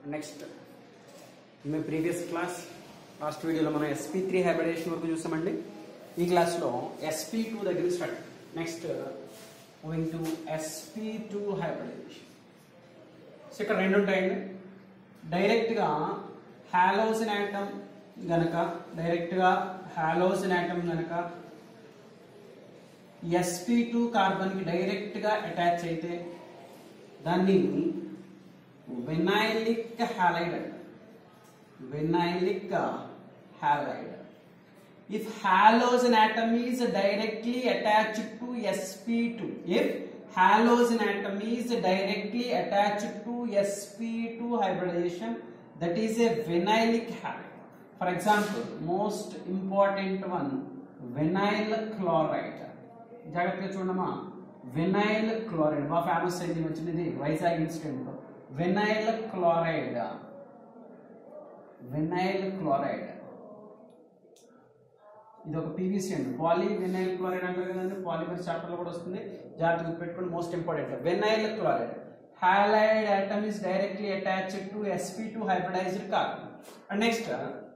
Next మేము previous class last వీడియోలో మనం ఎస్పీ త్రీ హైబ్రిడేషన్ వరకు చూసామండి ఈ క్లాస్లో ఎస్పీ టూ దగ్గర start next moving to sp two hybridization so ఇక్కడ రెండు ఉంటాయండి డైరెక్ట్గా హాలోజిన్ యాటమ్ గనక డైరెక్ట్గా హాలోజిన్ యాటమ్ గనక ఎస్పీ టూ కార్బన్కి డైరెక్ట్గా అటాచ్ అయితే దాన్ని వినైలిక్ హాలైడ్ అంటారు vinylic halide if halogen atom is directly attached to sp2 if halogen atom is directly attached to sp2 hybridization that is a vinylic halide for example most important one vinyl chloride జాగ్రత్తగా చూడమ్మా vinyl chloride బాగా famous అయింది వచ్చింది Vizag incident vinyl chloride vinyl chloride ఇది ఒక PVC అండి poly vinyl chloride అంటారు కదండి పాలిమర్ చాప్టర్లో కూడా వస్తుంది జాగ్రత్తగా పెట్టుకుని most important vinyl chloride halide atom is directly attached to sp2 hybridized carbon and next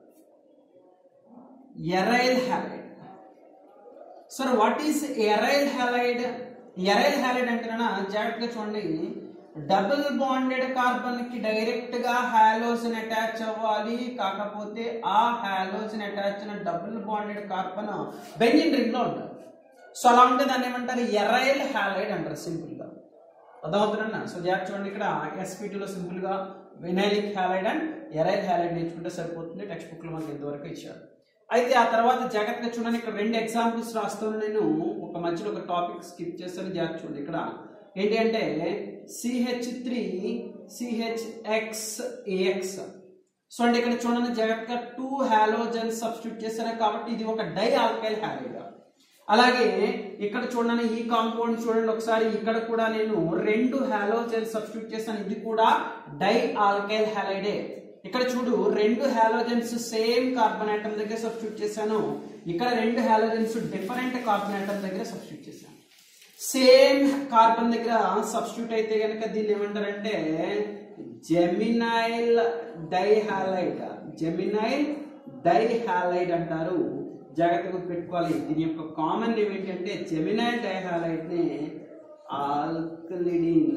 aryl halide sir what is aryl halide aryl halide అంటేనా జాగ్రత్తగా చూడండి డబుల్ బాండెడ్ కార్బన్ కి డైరెక్ట్ గా హాలోజన్ అటాచ్ అవ్వాలి కాకపోతే ఆ హాలోజన్ అటాచ్ అయిన double bonded carbon benzene ring లో ఉండాలి సో అలా ఉంటే దాన్ని ఏమంటారు ఎరైల్ హాలైడ్ అంటారు సింపుల్ గా అర్థమవుతుందన్న సో జాగ్రత్త చూడండి ఇక్కడ ఎస్పీటీలో సింపుల్ గా vinylic halide and aryl halide నేర్చుకుంటే సరిపోతుంది టెక్స్ట్ బుక్ లో మనకి ఇంతవరకు ఇచ్చారు అయితే ఆ తర్వాత జాగ్రత్తగా చూడండి ఇక్కడ రెండు ఎగ్జాంపుల్స్ రాస్తాను నేను ఒక మధ్యలో ఒక టాపిక్ స్కిప్ చేస్తాను జాగ్రత్త చూడండి ఇక్కడ ఏంటి అంటే CH three CH X AX so అంటే ఇక్కడ చూడండి జాగ్రత్తగా టూ హాలోజన్ సబ్స్టిట్యూట్ చేశాను కాబట్టి ఇది ఒక డై ఆల్కైల్ హాలైడ్ అలాగే ఇక్కడ చూడండి ఈ కాంపౌండ్ చూడండి ఒకసారి ఇక్కడ కూడా నేను రెండు హాలోజన్ సబ్స్టిట్యూట్ చేశాను ఇది కూడా డై ఆల్కైల్ హాలైడే ఇక్కడ చూడు రెండు హాలోజన్స్ సేమ్ కార్బన్ ఆటం దగ్గర సబ్స్టిట్యూట్ చేశాను ఇక్కడ రెండు హాలోజన్స్ డిఫరెంట్ కార్బన్ ఆటం దగ్గర సబ్స్టిట్యూట్ చేశాను సేమ్ కార్బన్ దగ్గర సబ్స్టిట్యూట్ అయితే కనుక దీన్ని ఏమంటారంటే జెమినైల్ డైహాలైడ్ జెమినైల్ డైహాలైడ్ అంటారు జాగ్రత్తగా పెట్టుకోవాలి దీని యొక్క కామన్ నేమ్ ఏంటంటే జెమినైల్ డైహాలైడ్ ని ఆల్కలిడిన్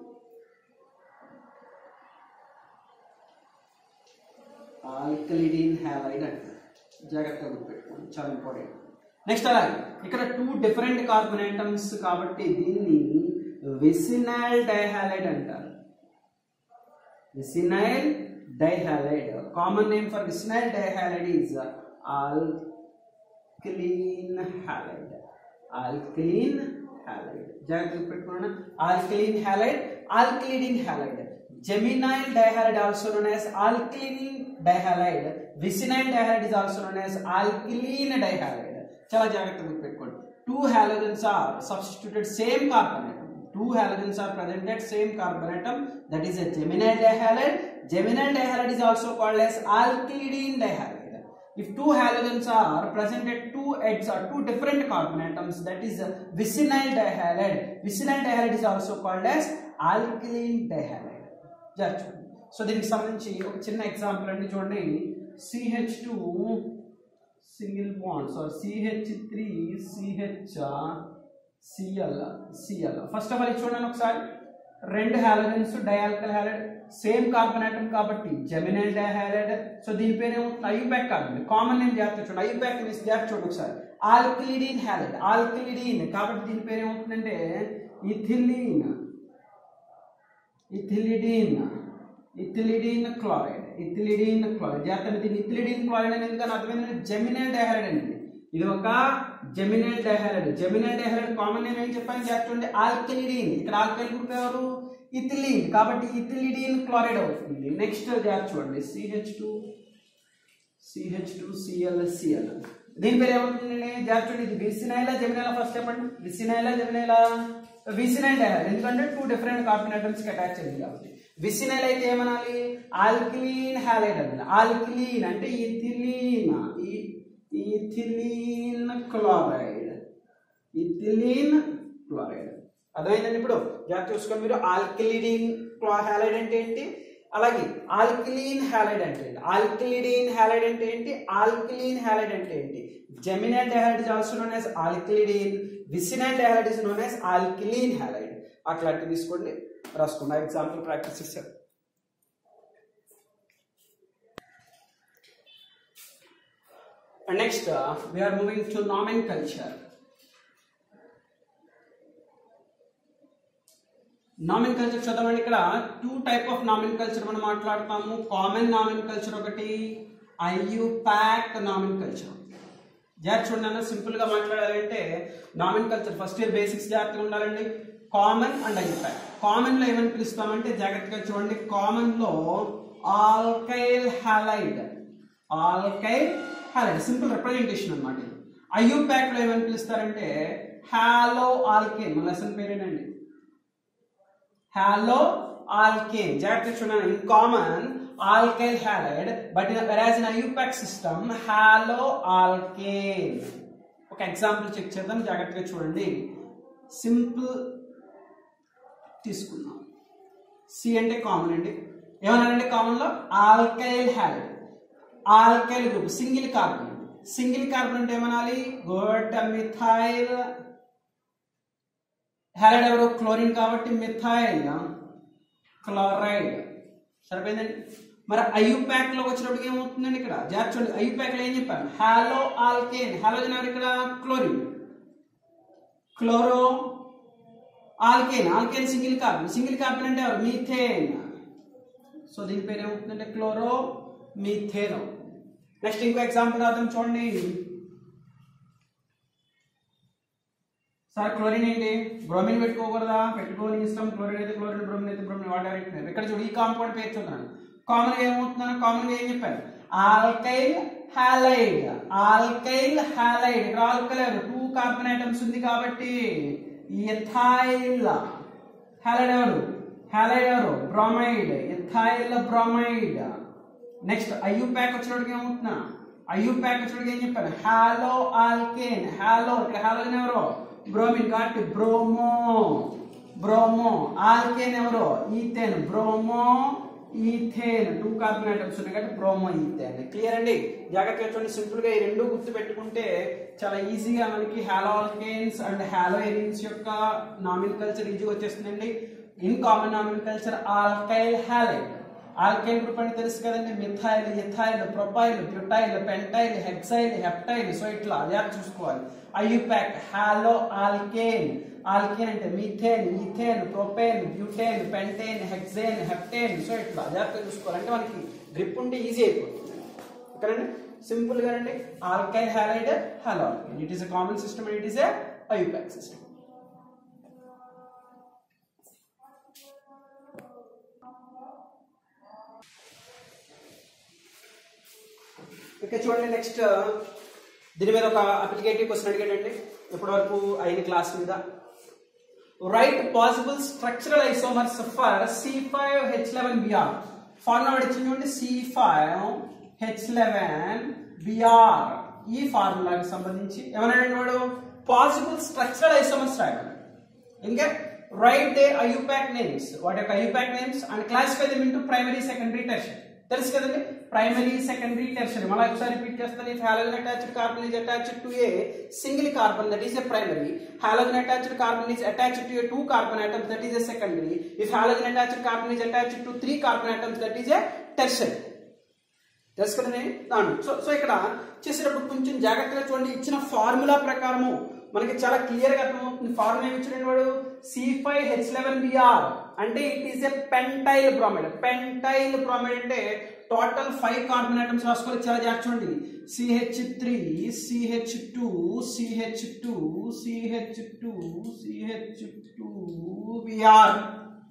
ఆల్కలిడిన్ హాలైడ్ అంటారు జాగ్రత్తగా గుర్తుపెట్టుకోండి చాలా ఇంపార్టెంట్ నెక్స్ట్ అలాగే ఇక్కడ టూ డిఫరెంట్ కార్బన్ ఐటమ్స్ కాబట్టి దీన్ని విసినైల్ డైహాలైడ్ అంటారు vicinal dihalide common name for vicinal dihalide is alkylene halide alkylene halide జాగ్రత్తగా పెట్టుకున్నాను alkylene halide alkylidene halide geminal dihalide also known as alkylene dihalide vicinal dihalide is also known as alkylene dihalide చాలా జాగ్రత్తగా పెట్టుకోండి two halogens are substituted same carbon atom two halogens are presented same carbon atom that is a geminal dihalide geminal dihalide is also called as alkylidine dihalide if two halogens are presented two ends or two different carbon atoms that is a vicinal dihalide vicinal dihalide is also called as alkyline dihalide just so దీనికి సంబంధించి ఒక చిన్న example అండి చూడండి CH two single bond so CH three CH CL CL first of all చూడండి ఒకసారి రెండు halogens dialkyl halide same carbon atom కాబట్టి జెమినైల్ డైహాలైడ్ సో దీని పేరు ఏమవుతుంది ఐయుపాక్ కార్బన్ కామన్ నేమ్ జాగ్రత్త చూడండి ఐయుపాక్ మీన్స్ జాగ్రత్త చూడండి ఒకసారి ఆల్కిలిడిన్ హాలైడ్ ఆల్కిలిడిన్ కాబట్టి దీని పేరు ఏమవుతుందంటే ethylene ethylidene ethylidene chloride ethylidene chloride జాగ్రత్త దీన్ని ఇథిలిడిన్ క్లోరైడ్ అనేది ఎందుకని అర్థమైందంటే జెమినైల్ డైహాలైడ్ అనేది ఇది ఒక geminal dihalide geminal dihalide common name ఏం చెప్పాను జాగ్రత్త ఆల్కలిడిన్ ఇక్కడ ఆల్కైల్ గ్రూప్ ఎవరు ఇథిలిన్ కాబట్టి ఇథిలిడిన్ క్లోరైడ్ అవుతుంది నెక్స్ట్ జాగ్రత్త చూడండి CH two CH two CL CL దీని పేరు ఏమవుతుంది జాగ్రత్త చూడండి ఇది విసినైలా జెమినైలా ఫస్ట్ చెప్పండి విసినైలా జెమినైలా విసినైల్ డైహాలైడ్ ఎందుకంటే టూ డిఫరెంట్ కార్బన్ ఐటమ్స్ కి అటాచ్ అయింది కాబట్టి విసినైల్ అయితే ఏమనాలి ఆల్కిలీన్ హాలైడ్ అనాలి ఆల్కిలీన్ అంటే ethylene ethylene chloride ethylene chloride అర్థమైందండి ఇప్పుడు జాగ్రత్త చూసుకోండి మీరు ఆల్కిలిడిన్ హ్యాలైడ్ అంటే ఏంటి అలాగే ఆల్కిలీన్ హ్యాలైడ్ అంటే ఏంటి ఆల్కిలిడీన్ హ్యాలైడ్ అంటే ఏంటి ఆల్కిలీన్ హ్యాలైడ్ అంటే ఏంటి geminal dihalide is also known as alkylidene vicinal dihalide is known as alkylene halide అట్లాంటివి తీసుకోండి రాసుకున్నా ఎగ్జాంపుల్ ప్రాక్టీస్ ఇస్తారు And next, uh, we are moving to nomenclature. Nomenclature చూద్దామండి ఇక్కడ two type of nomenclature మనం మాట్లాడతాము common nomenclature ఒకటి IUPAC nomenclature జాగ్రత్త చూడండి సింపుల్ గా మాట్లాడాలంటే nomenclature first year basics జాగ్రత్తగా ఉండాలండి common and IUPAC common లో ఏమని పిలుస్తామంటే జాగ్రత్తగా చూడండి కామన్ లో alkyl halide alkyl halide simple representation అనమాట ఐయు ప్యాక్ లో ఏమని పిలుస్తారంటే హాలో ఆల్కేన్ మన లెసన్ పేరేనండి హాలో ఆల్కేన్ జాగ్రత్తగా చూడండి in common alkyl halide but in whereas in IUPAC system halo alkane ఒక ఎగ్జాంపుల్ చెక్ చేద్దాం జాగ్రత్తగా చూడండి సింపుల్ తీసుకుందాం సి అంటే కామన్ అండి ఏమన్నారండి కామన్ లో alkyl halide alkyl group single carbon single carbon అంటే ఏమనాలి గుడ్ మిథైల్ హ్యాలైడ్ ఎవరు క్లోరిన్ కాబట్టి మిథైల్ క్లోరైడ్ సరిపోయిందండి మరి ఐయు ప్యాక్ లో వచ్చినప్పుడు ఏమవుతుందండి ఇక్కడ జాగ్రత్త చూడండి ఐయు ప్యాక్ లో ఏం చెప్పాను హాలో ఆల్కేన్ హాలోజన్ ఎవరు ఇక్కడ chlorine chloro alkane alkane single carbon single carbon అంటే ఎవరు మీథేన్ సో దీని పేరు ఏమవుతుందంటే క్లోరో మీథేన్ నెక్స్ట్ ఇంకో ఎగ్జాంపుల్ రాద్దాం చూడండి సార్ క్లోరిన్ ఏంటి బ్రోమిన్ పెట్టుకోకూడదా పెట్టుకోని ఇష్టం క్లోరిన్ అయితే క్లోరిన్ బ్రోమిన్ అయితే బ్రోమిన్ వాటర్ అయితే ఇక్కడ చూడు ఈ కాంపౌండ్ పేరు చూద్దాను కామన్ గా ఏమవుతున్నాను కామన్ గా ఏం చెప్పాను ఆల్కైల్ హాలైడ్ ఆల్కైల్ హాలైడ్ ఇక్కడ ఆల్కైల్ టూ కార్బన్ ఐటమ్స్ ఉంది కాబట్టి ఎథైల్ హాలైడ్ ఎవరు హాలైడ్ ఎవరు bromide ethyl bromide next IUPAC వచ్చినప్పుడు ఏమవుతున్నా ఐయు ప్యాక్ వచ్చినప్పుడు ఏం చెప్పాను హాలో ఆల్కేన్ హాలో ఇక్కడ హాలోజన్ ఎవరు బ్రోమిన్ కాబట్టి బ్రోమో బ్రోమో ఆల్కేన్ ఎవరు ethane bromo ethane two carbon atoms ఉన్నాయి కాబట్టి బ్రోమో ఈథేన్ క్లియర్ అండి జాగ్రత్తగా చూడండి సింపుల్ గా ఈ రెండు గుర్తు పెట్టుకుంటే చాలా ఈజీగా మనకి halo alkanes and halo arenes యొక్క నామిన్ కల్చర్ ఈజీగా వచ్చేస్తుందండి in common nomenclature alkyl halide alkyl group అంటే తెలుసు కదండి methyl ethyl propyl butyl pentyl hexyl heptyl so ఇట్లా జాగ్రత్త చూసుకోవాలి ఐయుపాక్ హాలో ఆల్కేన్ ఆల్కేన్ అంటే methane ethane propane butane pentane hexane heptane so ఇట్లా జాగ్రత్తగా చూసుకోవాలి అంటే మనకి గ్రిప్ ఉంటే ఈజీ అయిపోతుంది ఓకేనండి సింపుల్ గా అండి alkyl halide halo alkane it is a common system and it is a IUPAC system ఇక చూడండి నెక్స్ట్ దీని మీద ఒక అప్లికేటివ్ క్వశ్చన్ అడిగాడండి ఇప్పటి వరకు అయిన క్లాస్ మీద write possible structural isomers for C five H eleven BR formula ఇచ్చింది చూడండి C five H eleven BR ఈ ఫార్ములాకి సంబంధించి ఏమన్నాడండి వాడు పాసిబుల్ స్ట్రక్చరల్ ఐసోమర్స్ రాయడం ఇంకా రైట్ దే ఐయుపాక్ నేమ్స్ వాటి యొక్క IUPAC names and classify them into primary secondary tertiary తెలుసు కదండి ప్రైమరీ సెకండరీ టెర్షియరీ మళ్ళీ ఒకసారి రిపీట్ చేస్తాను if halogen attached carbon is attached to a single carbon that is a primary halogen attached carbon is attached to a two carbon atoms that is a secondary if halogen attached carbon is attached to three carbon atoms that is a tertiary తెలుసు కదండి దాని so so ఇక్కడ చేసేటప్పుడు కొంచెం జాగ్రత్తగా చూడండి ఇచ్చిన formula ప్రకారము మనకి చాలా క్లియర్ గా అర్థమవుతుంది ఫార్ములా ఏమి ఇచ్చిన వాడు C five H eleven BR అంటే it is a pentyl bromide pentyl bromide అంటే టోటల్ ఫైవ్ కార్బన్ ఐటమ్స్ రాసుకోవాలి చాలా జాగ్రత్త చూడండి CH three CH two CH two CH two CH two BR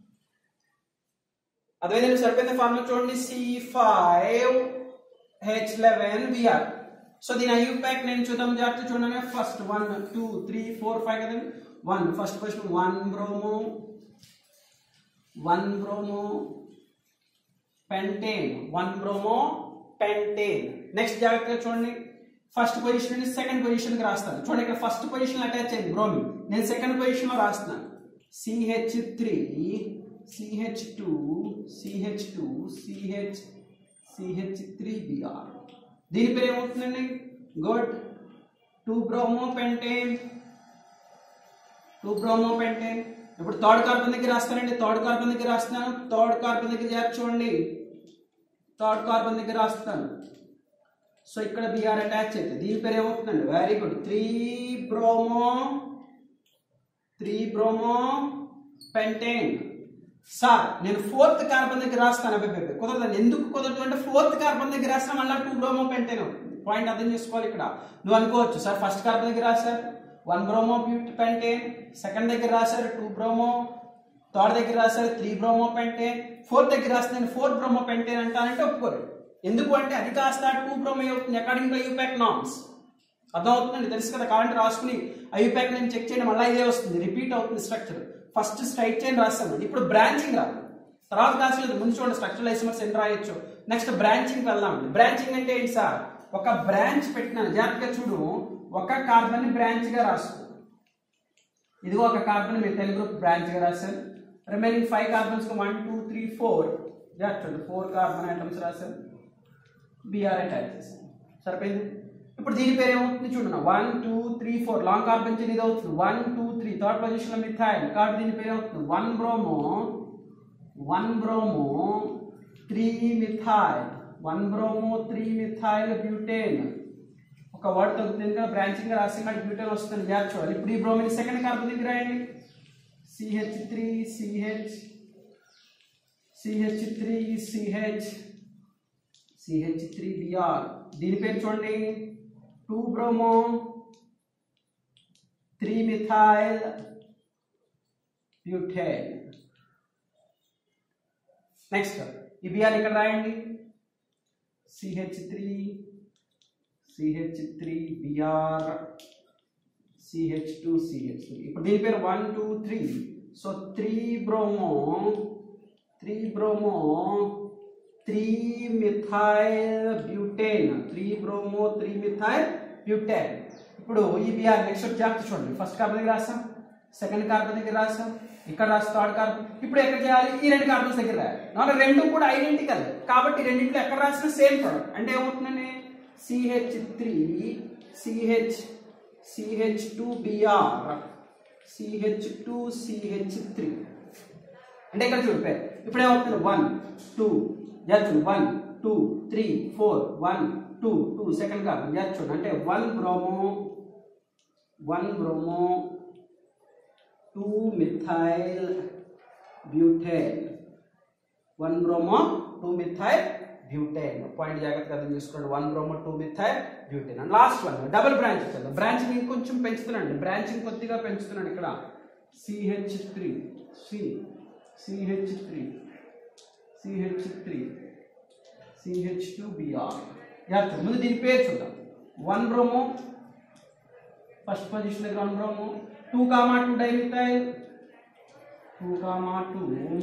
అదేవిధంగా సరిపోయిన ఫార్ములా చూడండి C five H eleven BR so దీని ఐయూ ప్యాక్ నేను చూద్దాం జాగ్రత్త చూడండి first one two three four five కదండి one first question one bromo one bromo pentane one bromo pentane next జాగ్రత్తగా చూడండి ఫస్ట్ పొజిషన్ నుండి సెకండ్ పొజిషన్ కి రాస్తాను చూడండి ఇక్కడ ఫస్ట్ పొజిషన్ అటాచ్ అయింది బ్రోమిన్ నేను సెకండ్ పొజిషన్ లో రాస్తున్నాను CH three CH two CH two CH CH three BR దీని పేరు ఏమవుతుందండి good two bromo pentane two bromo pentane ఇప్పుడు థర్డ్ కార్బన్ దగ్గర రాస్తానండి థర్డ్ కార్బన్ దగ్గర రాస్తున్నాను థర్డ్ కార్బన్ దగ్గర చేర్చి చూడండి థర్డ్ కార్బన్ దగ్గర రాస్తాను సో ఇక్కడ బిఆర్ అటాచ్ అయితే దీని పేరు ఏమవుతుందండి very good three bromo three bromo pentane sir నేను ఫోర్త్ కార్బన్ దగ్గర రాస్తాను అబ్బాయి కుదరదండి ఎందుకు కుదరదు అంటే ఫోర్త్ కార్బన్ దగ్గర రాస్తే మళ్ళీ టూ బ్రోమో పెంటేన్ పాయింట్ అర్థం చేసుకోవాలి ఇక్కడ నువ్వు అనుకోవచ్చు సార్ ఫస్ట్ కార్బన్ దగ్గర రాశారు one bromo bute pentane second దగ్గర రాశారు టూ బ్రోమో థర్డ్ దగ్గర రాశారు త్రీ బ్రోమో పెంటేన్ ఫోర్త్ దగ్గర రాస్తే నేను ఫోర్ బ్రోమో పెంటేన్ అంటానంటే ఒప్పుకోరు ఎందుకు అంటే అది కాస్త టూ బ్రోమో అవుతుంది అకార్డింగ్ టు యూపాక్ నామ్స్ అర్థమవుతుందండి తెలుసు కదా కావాలంటే రాసుకుని ఐపాక్ నేను చెక్ చేయడం మళ్ళీ ఇదే వస్తుంది రిపీట్ అవుతుంది స్ట్రక్చర్ ఫస్ట్ స్ట్రైట్ చైన్ రాస్తామండి ఇప్పుడు బ్రాంచింగ్ రాదు తర్వాత రాసలేదు ముందు చూడండి స్ట్రక్చరల్ ఐసోమర్స్ ఎన్ని రాయొచ్చు నెక్స్ట్ బ్రాంచింగ్ వెళ్దామండి బ్రాంచింగ్ అంటే ఏంటి సార్ ఒక బ్రాంచ్ పెట్టినాను జాగ్రత్తగా చూడు ఒక కార్బన్ ని బ్రాంచ్ గా రాసుకో ఇదిగో ఒక కార్బన్ మిథైల్ గ్రూప్ బ్రాంచ్ గా రాశారు remaining five carbons one two three four చూడండి ఫోర్ కార్బన్ ఐటమ్స్ రాశారు బిఆర్ అటాచ్ చేశాను సరిపోయింది ఇప్పుడు దీని పేరు ఏమవుతుంది చూడండి one two three four long carbon chain ఇది అవుతుంది one two three third position లో మిథైల్ కాబట్టి దీని పేరు ఏమవుతుంది one bromo one bromo three methyl one bromo three methyl butane ఒక వర్డ్ తగ్గుతుంది కదా బ్రాంచింగ్ రాసి కానీ బ్యూటేన్ వస్తుంది జాగ్రత్త చూడాలి ఇప్పుడు ఈ బ్రోమిన్ సెకండ్ కార్బన్ దగ్గర రాయండి CH three CH CH three CH CH three BR దీని పేరు చూడండి two bromo three methyl butane next ఈ బిఆర్ ఇక్కడ రాయండి CH three CH three BR CH two CH three ఇప్పుడు దీని పేరు one two three so three bromo three bromo three methyl butane three bromo three methyl butane ఇప్పుడు ఈ BR next జాగ్రత్త చూడండి ఫస్ట్ కార్బన్ దగ్గర రాస్తాం సెకండ్ కార్బన్ దగ్గర రాస్తాం ఇక్కడ రాస్తాం థర్డ్ కార్బన్ ఇప్పుడు ఎక్కడ చేయాలి ఈ రెండు కార్బన్స్ దగ్గర రాయాలి నాన్న రెండు కూడా ఐడెంటికల్ కాబట్టి రెండింటిలో ఎక్కడ రాసినా సేమ్ ప్రొడక్ట్ అంటే ఏమవుతుందండి CH three CH CH two BR CH two CH three అంటే ఇక్కడ చూడు పేరు ఇప్పుడు ఏమవుతుంది వన్ టూ చూడు one two three four one two two second carbon చూడు అంటే one bromo one bromo two methyl butane one bromo two methyl butane point జాగ్రత్తగా అర్థం చేసుకోండి one bromo two methyl butane and last one double branch ఇచ్చాను branching ఇంకొంచెం పెంచుతున్నాండి branching కొద్దిగా పెంచుతున్నాను ఇక్కడ CH three C CH three CH three CH two BR జాగ్రత్త ముందు దీని పేరు చూద్దాం వన్ బ్రోమో ఫస్ట్ పొజిషన్ దగ్గర one bromo two comma two dimethyl two comma two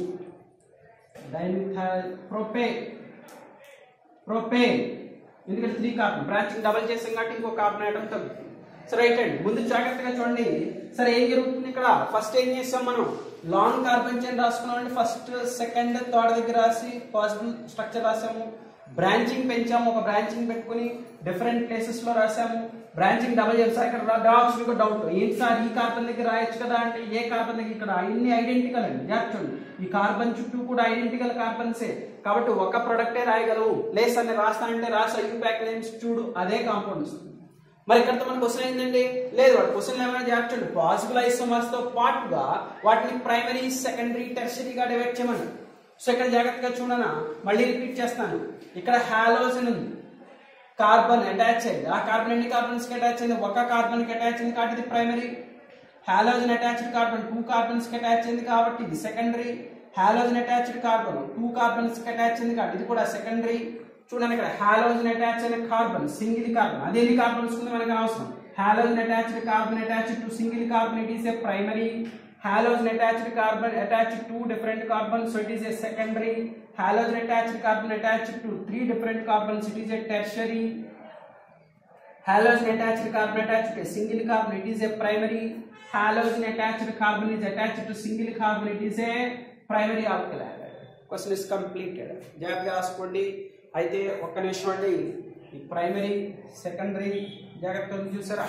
dimethyl propo propane ఎందుకంటే త్రీ కార్బన్ బ్రాంచింగ్ డబల్ చేసాం కాబట్టి ఇంకో కార్బన్ ఐటమ్ తగ్గుతుంది సరే రైట్ అండి ముందు జాగ్రత్తగా చూడండి సరే ఏం జరుగుతుంది ఇక్కడ ఫస్ట్ ఏం చేస్తాం మనం లాంగ్ కార్బన్ చైన్ రాసుకున్నాం ఫస్ట్ సెకండ్ థర్డ్ దగ్గర రాసి పాసిబుల్ స్ట్రక్చర్ రాసాము బ్రాంచింగ్ పెంచాము ఒక బ్రాంచింగ్ పెట్టుకుని డిఫరెంట్ ప్లేసెస్ లో రాసాము బ్రాంచింగ్ డబల్ చేయాలి సార్ ఇక్కడ రావచ్చు మీకు డౌట్ ఏంటి సార్ ఈ కార్బన్ దగ్గర రాయొచ్చు కదా అంటే ఏ కార్బన్ దగ్గర ఇక్కడ అన్ని ఐడెంటికల్ అండి జాగ్రత్త ఈ కార్బన్ చుట్టూ కూడా ఐడెంటికల్ కార్బన్సే కాబట్టి ఒక ప్రొడక్టే రాయగలవు లేస్ అని రాస్తానంటే రాసా యూ ప్యాక్ నేమ్స్ చూడు అదే కాంపౌండ్స్ మరి ఇక్కడ మన క్వశ్చన్ ఏంటండి లేదు వాడు క్వశ్చన్ ఏమైనా చేర్చండి పాసిబుల్ ఐసోమర్స్ తో పాటుగా వాటిని ప్రైమరీ సెకండరీ టెర్షరీగా డివైడ్ చేయమని సో ఇక్కడ జాగ్రత్తగా చూడనా మళ్ళీ రిపీట్ చేస్తాను ఇక్కడ హాలోజన్ ఉంది కార్బన్ అటాచ్ అయింది ఆ కార్బన్ ఎన్ని కార్బన్స్ కి అటాచ్ అయింది ఒక కార్బన్ కి అటాచ్ అయింది కాబట్టి ఇది primary halogen attached carbon two carbons కి అటాచ్ అయింది కాబట్టి ఇది secondary halogen attached carbon two carbons కి అటాచ్ అయింది కాబట్టి ఇది కూడా సెకండరీ చూడండి ఇక్కడ హాలోజన్ అటాచ్ అయిన కార్బన్ సింగిల్ కార్బన్ అది ఎన్ని కార్బన్స్ ఉంది మనకు అవసరం halogen attached carbon attached to single carbon it is a primary halogen attached carbon attached to different carbons so it is a secondary halogen attached carbon attached to three different carbons it is a tertiary halogen attached carbon attached to a single carbon it is a primary halogen attached carbon is attached to single carbon it is a primary optical halide question is completed జాగ్రత్తగా రాసుకోండి అయితే ఒక్క నిమిషం అండి ఈ primary secondary జాగ్రత్తగా ఉంది చూసారా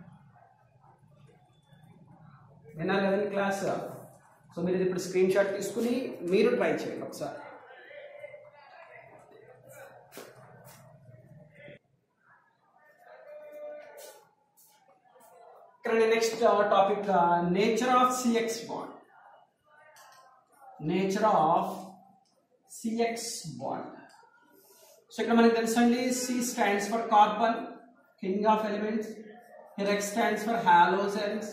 విన్నారు కదండి క్లాస్ సో మీరు ఇది ఇప్పుడు స్క్రీన్ షాట్ తీసుకుని మీరు ట్రై చేయండి ఒకసారి ఇక్కడ next topic nature of CX bond nature of CX bond so ఇక్కడ మనకి తెలుసండి C stands for carbon king of elements here X stands for halogens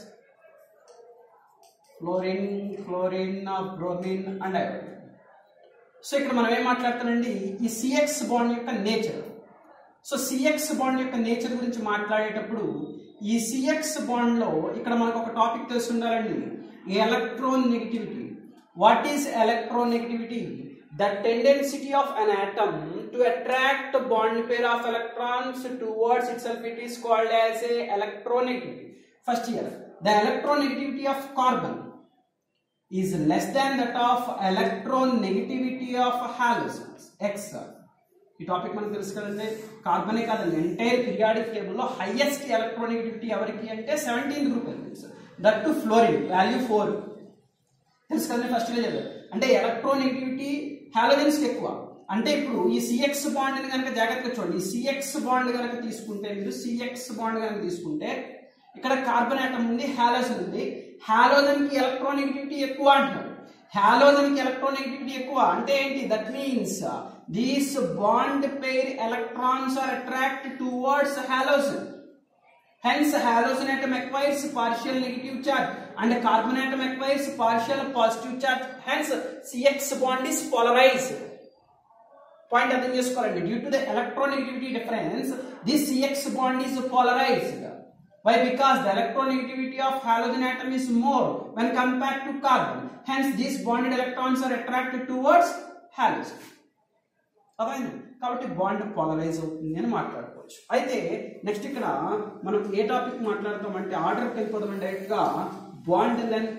fluorine chlorine bromine and iron so ఇక్కడ మనం ఏం మాట్లాడుతామండి ఈ సిఎక్స్ బాండ్ యొక్క నేచర్ సో సిఎక్స్ బాండ్ యొక్క నేచర్ గురించి మాట్లాడేటప్పుడు ఈ సిఎక్స్ బాండ్ లో ఇక్కడ మనకు ఒక టాపిక్ తెలిసి ఉండాలండి electronegativity what is electronegativity the tendency of an atom to attract bond pair of electrons towards itself it is called as a electronegativity first year the electronegativity of carbon is less than that of electronegativity of halogens x ఈ topic మనకు తెలుసు కదండి కార్బనే కాదండి entire periodic టేబుల్లో highest electronegativity ఎవరికి అంటే seventeenth group elements that to fluorine value four తెలుసు కదండి ఫస్ట్ చదివారు అంటే ఎలక్ట్రోనెగిటివిటీ హాలోజన్స్ ఎక్కువ అంటే ఇప్పుడు ఈ సిఎక్స్ బాండ్ ని కనుక జాగ్రత్తగా చూడండి ఈ సిఎక్స్ బాండ్ కనుక తీసుకుంటే మీరు సిఎక్స్ బాండ్ కనుక తీసుకుంటే ఇక్కడ కార్బన్ ఆటమ్ ఉంది హాలోజన్ ఉంది హాలోజన్ కి ఎలక్ట్రోనెగిటివిటీ ఎక్కువ అంటారు హాలోజన్ కి ఎలక్ట్రోనెగిటివిటీ ఎక్కువ అంటే ఏంటి that means these bond pair electrons are attract towards halogen Hence, halogen atom acquires partial negative charge and carbon atom acquires partial positive charge. Hence, CX bond is polarized. Point అర్థం చేసుకోవాలండి due to the electronegativity difference this CX bond is polarized why because the electronegativity of halogen atom is more when compared to carbon hence these bonded electrons are attracted towards halogen అర్థమైంది కాబట్టి bond polarise అవుతుంది అని మాట్లాడుకోవచ్చు అయితే next ఇక్కడ మనం ఏ topic మాట్లాడతామంటే ఆర్డర్కి వెళ్ళిపోతాం డైరెక్ట్ గా bond length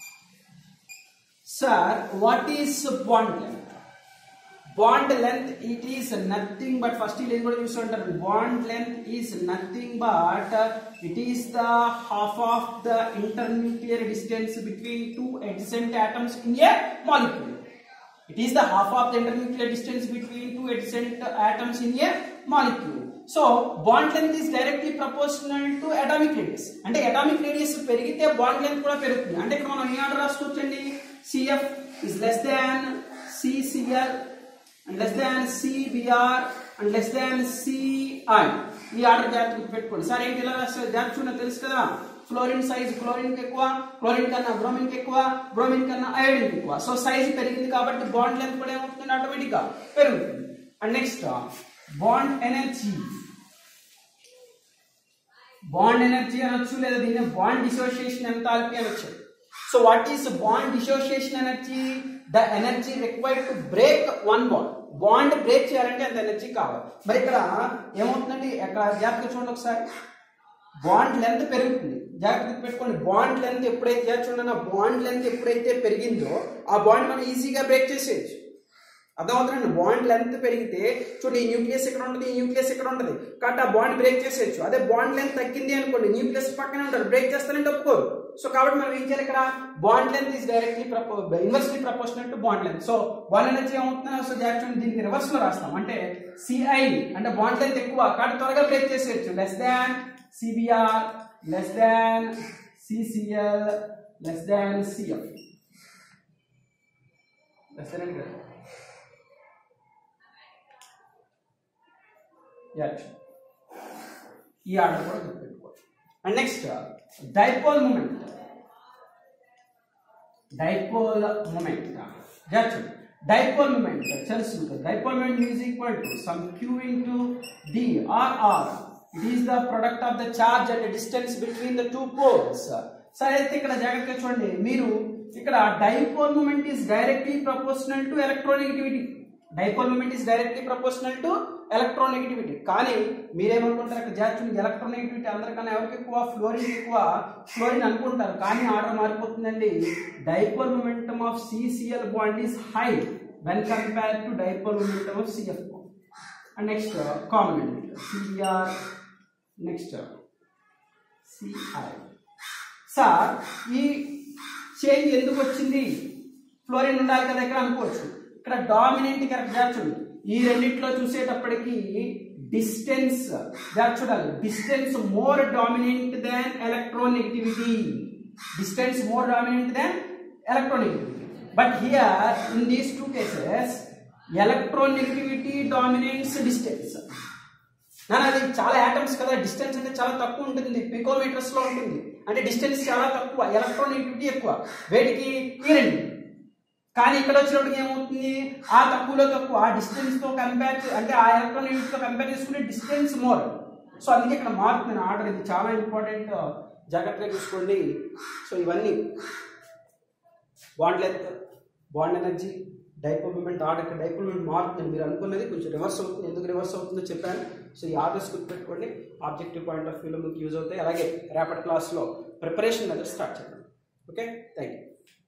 sir what is bond length bond length it is nothing but first ఇది కూడా చూస్తుంటారు bond length is nothing but it is the half of the internuclear distance between two adjacent atoms in a molecule it is the half of the internuclear distance between two adjacent atoms in a molecule so bond length is directly proportional to atomic radius అంటే atomic radius పెరిగితే bond length కూడా పెరుగుతుంది అంటే ఇక్కడ మనం ఏ order రాసుకోవచ్చండి cf is less than ccl and less than cbr and less than ci ఈ ఆర్డర్ జాగ్రత్త గుర్తుపెట్టుకోండి సార్ ఏంటి ఇలా రాస్తారు జాగ్రత్త చూడండి తెలుసు కదా ఫ్లోరిన్ సైజ్ క్లోరిన్ ఎక్కువ క్లోరిన్ కన్నా బ్రోమిన్ ఎక్కువ బ్రోమిన్ కన్నా అయోడిన్ ఎక్కువ సో సైజ్ పెరిగింది కాబట్టి బాండ్ లెంత్ కూడా ఏమవుతుంది ఆటోమేటిక్ గా పెరుగుతుంది and next bond energy bond energy అనొచ్చు లేదా దీన్ని బాండ్ డిసోసియేషన్ ఎంతాల్పీ అనొచ్చు so what is bond dissociation energy the energy required to break one bond bond break చేయాలంటే అంత ఎనర్జీ కావాలి మరి ఇక్కడ ఏమవుతుందండి ఇక్కడ జాగ్రత్తగా చూడండి ఒకసారి బాండ్ లెంత్ పెరుగుతుంది జాగ్రత్త పెట్టుకోండి బాండ్ లెంత్ ఎప్పుడైతే చూడండి బాండ్ లెంత్ ఎప్పుడైతే పెరిగిందో ఆ బాండ్ మనం ఈజీగా బ్రేక్ చేసేయచ్చు అర్థమవుతుందండి బాండ్ లెంత్ పెరిగితే చూడండి ఈ న్యూక్లియస్ ఇక్కడ ఉంటుంది ఈ న్యూక్లియస్ ఇక్కడ ఉంటుంది కాబట్టి ఆ బాండ్ బ్రేక్ చేసేయచ్చు అదే బాండ్ లెంత్ తగ్గింది అనుకోండి న్యూక్లియస్ పక్కనే ఉంటారు బ్రేక్ చేస్తానంటే ఒప్పుకోరు సో కాబట్టి మనం ఏం చేయాలి ఇక్కడ bond length is directly propo inversely proportional to bond length so bond energy ఏమవుతుందో సో జాగ్రత్త దీనికి రివర్స్ లో రాస్తాం అంటే సిఐ అంటే బాండ్ లెంత్ ఎక్కువ కాబట్టి త్వరగా బ్రేక్ చేసేయచ్చు less than CBr less than CCl less than CF. Less than and greater. Yeah. ఈ ఆర్డర్ కూడా గుర్తుపెట్టుకోవాలి and next dipole moment dipole moment just dipole moment తెలుసు dipole moment is equal to some q into d R R it is the product of the charge and distance between the two poles సరే అయితే ఇక్కడ జాగ్రత్తగా చూడండి మీరు ఇక్కడ dipole moment is directly proportional to electronegativity dipole moment is directly proportional to electronegativity కానీ మీరేమనుకుంటారు ఇక్కడ జాచుని ఎలక్ట్రోనెగటివిటీ అందరికన్నా ఎవరికి ఎక్కువ ఫ్లోరిన్ ఎక్కువ ఫ్లోరిన్ అనుకుంటారు కానీ ఆర్డర్ మారిపోతుందండి dipole momentum of CCl bond is high when compare to dipole momentum of CF and next common CR next CI sir ఈ చేంజ్ ఎందుకు వచ్చింది ఫ్లోరిన్ ఉండాలి కదా ఇక్కడ అనుకోవచ్చు ఇక్కడ డామినెంట్ కరెక్ట్ చూడండి ఈ రెండిట్లో చూసేటప్పటికి డిస్టెన్స్ చూడాలి distance more dominant than electronegativity distance more dominant than electronegativity but here in these two cases electronegativity dominance distance నాన్న అది చాలా యాటమ్స్ కదా డిస్టెన్స్ అంటే చాలా తక్కువ ఉంటుంది పికోమీటర్స్ లో ఉంటుంది అంటే డిస్టెన్స్ చాలా తక్కువ ఎలక్ట్రోనెగటివిటీ ఎక్కువ వేటికి ఈ రెండు కానీ ఇక్కడ వచ్చినప్పటికి ఏమవుతుంది ఆ తక్కువలో తక్కువ ఆ డిస్టెన్స్ తో కంపేర్ అంటే ఆ ఎలక్ట్రానిక్ తో కంపేర్ చేసుకునే డిస్టెన్స్ మోర్ సో అందుకే ఇక్కడ మారుతుంది ఆర్డర్ ఇది చాలా ఇంపార్టెంట్ జాగ్రత్తగా చూసుకోండి సో ఇవన్నీ bond length bond energy dipole moment order ఇక్కడ డైపోల్ మూమెంట్ మారుతుంది మీరు అనుకున్నది కొంచెం రివర్స్ అవుతుంది ఎందుకు రివర్స్ అవుతుందో చెప్పాను సో ఈ ఆర్డర్స్ గుర్తుపెట్టుకోండి ఆబ్జెక్టివ్ పాయింట్ ఆఫ్ వ్యూలో మీకు యూజ్ అవుతాయి అలాగే రేపటి క్లాస్లో ప్రిపరేషన్ మెథడ్ స్టార్ట్ చేద్దాం ఓకే థ్యాంక్ యూ